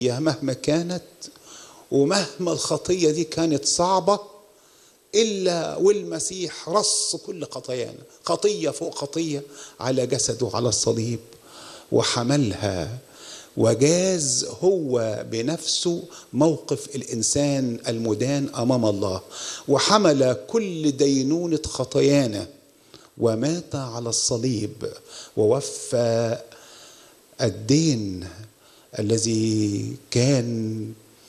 مهما كانت ومهما الخطية دي كانت صعبة إلا والمسيح رص كل خطايانا خطية فوق خطية على جسده على الصليب وحملها وجاز هو بنفسه موقف الإنسان المدان أمام الله وحمل كل دينونة خطايانا ومات على الصليب ووفى الدين الذي كان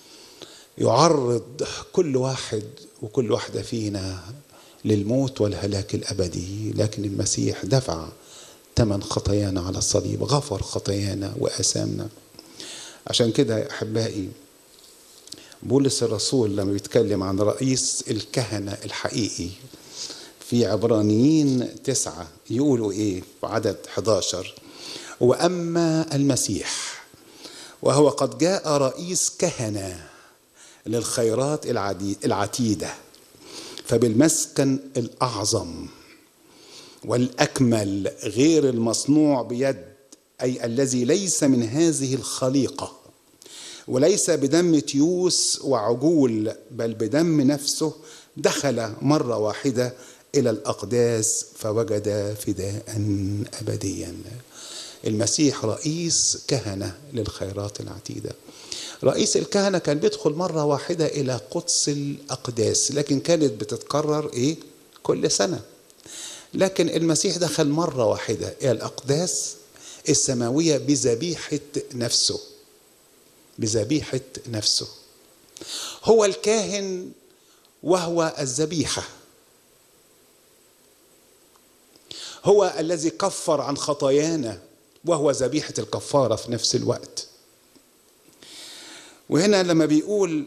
يعرض كل واحد وكل واحدة فينا للموت والهلاك الأبدي لكن المسيح دفع ثمن خطايانا على الصليب غفر خطايانا وآثامنا عشان كده يا أحبائي بولس الرسول لما بيتكلم عن رئيس الكهنة الحقيقي في عبرانيين تسعة يقولوا إيه في عدد 11 وأما المسيح وهو قد جاء رئيس كهنة للخيرات العتيدة فبالمسكن الأعظم والأكمل غير المصنوع بيد أي الذي ليس من هذه الخليقة وليس بدم تيوس وعجول بل بدم نفسه دخل مرة واحدة إلى الأقداس فوجد فداء أبديا المسيح رئيس كهنة للخيرات العتيدة رئيس الكهنة كان بيدخل مرة واحدة إلى قدس الأقداس لكن كانت بتتكرر إيه كل سنة لكن المسيح دخل مرة واحدة إلى الأقداس السماوية بذبيحة نفسه بذبيحة نفسه هو الكاهن وهو الذبيحة هو الذي كفر عن خطايانا وهو ذبيحة الكفارة في نفس الوقت وهنا لما بيقول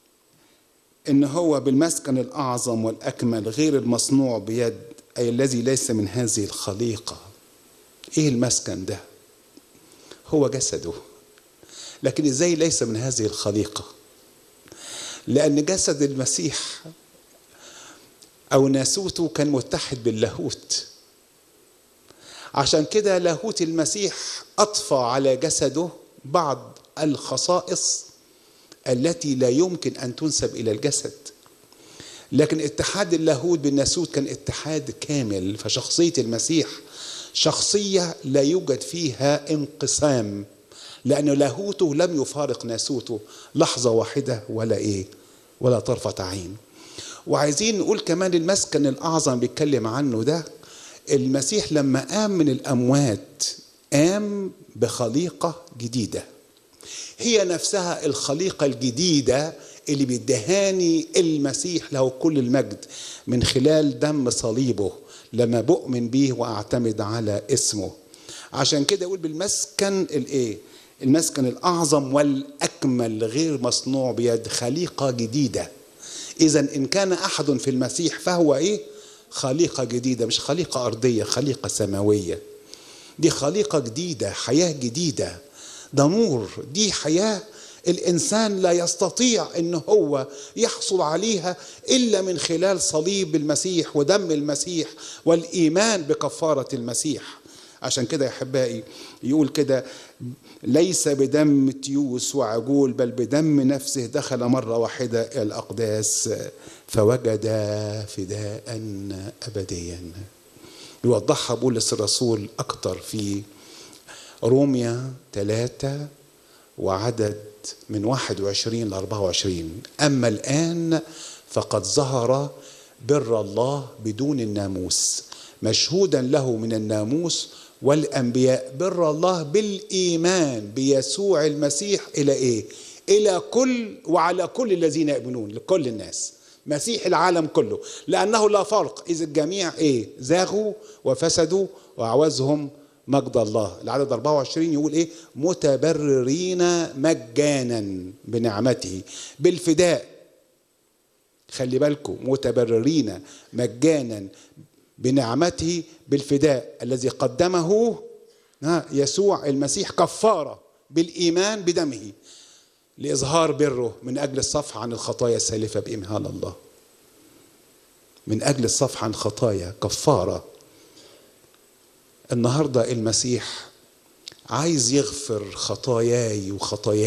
ان هو بالمسكن الاعظم والاكمل غير المصنوع بيد اي الذي ليس من هذه الخليقه ايه المسكن ده هو جسده لكن ازاي ليس من هذه الخليقه لان جسد المسيح او ناسوته كان متحد باللاهوت عشان كده لاهوت المسيح اضفى على جسده بعض الخصائص التي لا يمكن ان تنسب الى الجسد لكن اتحاد اللاهوت بالناسوت كان اتحاد كامل فشخصيه المسيح شخصيه لا يوجد فيها انقسام لان لاهوته لم يفارق ناسوته لحظه واحده ولا ايه ولا طرفه عين وعايزين نقول كمان المسكن الاعظم بيتكلم عنه ده المسيح لما قام من الاموات قام بخليقه جديده هي نفسها الخليقة الجديدة اللي بيدهاني المسيح له كل المجد من خلال دم صليبه لما بؤمن بيه واعتمد على اسمه عشان كده اقول بالمسكن الايه المسكن الاعظم والاكمل غير مصنوع بيد خليقه جديده اذا ان كان احد في المسيح فهو ايه خليقه جديده مش خليقه ارضيه خليقه سماويه دي خليقه جديده حياه جديده ده نور دي حياة الإنسان لا يستطيع أن هو يحصل عليها إلا من خلال صليب المسيح ودم المسيح والإيمان بكفارة المسيح عشان كده يا أحبائي يقول كده ليس بدم تيوس وعجول بل بدم نفسه دخل مرة واحدة إلى الأقداس فوجد فداء أبديا يوضحها بولس الرسول أكتر في روميا ثلاثة وعدد من 21 ل 24 أما الآن فقد ظهر بر الله بدون الناموس مشهودا له من الناموس والأنبياء بر الله بالإيمان بيسوع المسيح إلى إيه؟ إلى كل وعلى كل الذين يؤمنون لكل الناس مسيح العالم كله لأنه لا فرق إذ الجميع إيه؟ زاغوا وفسدوا وأعوزهم مجد الله العدد 24 يقول ايه متبررين مجانا بنعمته بالفداء خلي بالكم متبررين مجانا بنعمته بالفداء الذي قدمه يسوع المسيح كفاره بالايمان بدمه لاظهار بره من اجل الصفح عن الخطايا السالفه بامهال الله من اجل الصفح عن خطايا كفاره النهارده المسيح عايز يغفر خطاياي وخطاياي